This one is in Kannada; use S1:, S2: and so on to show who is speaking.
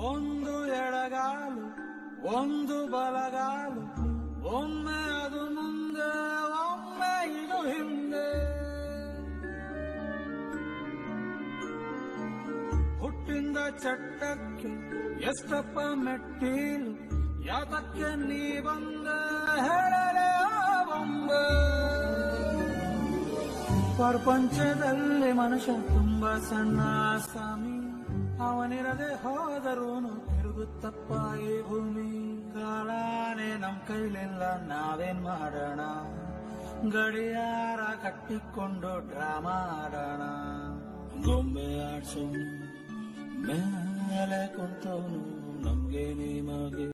S1: ಒಂದು ಎಡಗಾಲು ಒಂದು ಬಲಗಾಲು ಒಮ್ಮೆ ಅದು ಮುಂದೆ ಒಮ್ಮೆ ಇದು ಹಿಂದೆ ಹುಟ್ಟಿಂದ ಚಟ್ಟಕ್ಕೆ ಎಷ್ಟಪ್ಪ ಮೆಟ್ಟೀಲು ಯಾತಕ್ಕೆ ನೀ ಬಂದ ಹೇಳಲೆ ಬೊಂಬೆ ಪ್ರಪಂಚದಲ್ಲಿ ಮನುಷ್ಯ ತುಂಬಾ ಸಣ್ಣ ಸ್ವಾಮಿ ಅವನಿರದೆ ಹೋದರೂನು ತಿರುಗುತ್ತಪ್ಪ ಈ ಭೂಮಿ ಕಾಲಾನೆ ನಮ್ ಕೈಲಿಲ್ಲ ನಾವೇನ್ ಮಾಡೋಣ ಗಡಿಯಾರ ಕಟ್ಟಿಕೊಂಡು ಡ್ರಾಮಾ ಆಡೋಣ ಗೊಂಬೆ ಆಡ್ಸೋನು ಮೇಲೆ ಕುಂತವನು ನಮ್ಗೆ ನಿಮಗೆ